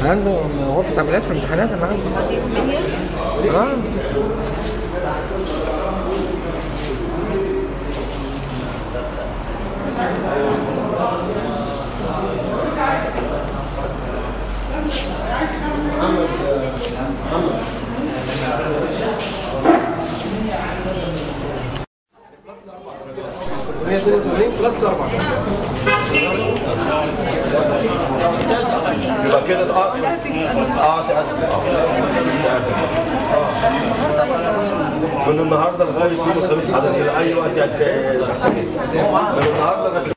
عنده غرفة عمليات في الامتحانات انا عندي اه يبقى كده الاه اه تقدم من النهارده لغايه يوم الخميس حضرتك كده اي وقت هت- محتاجين من النهارده لغايه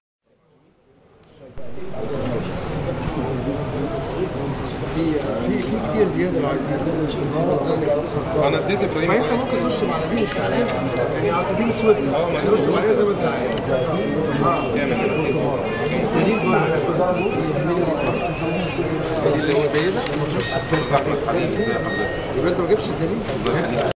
في في في كتير زيادة لو عايزين انا اديت ابراهيم ما انت ممكن ترسم على دي مش معناها يعني على دي اسود ترسم عليها زي ما انت عايز تعمل كده دليل بقى اللي هو زي ده احمد حبيبي يبقى انت ما جبتش الدليل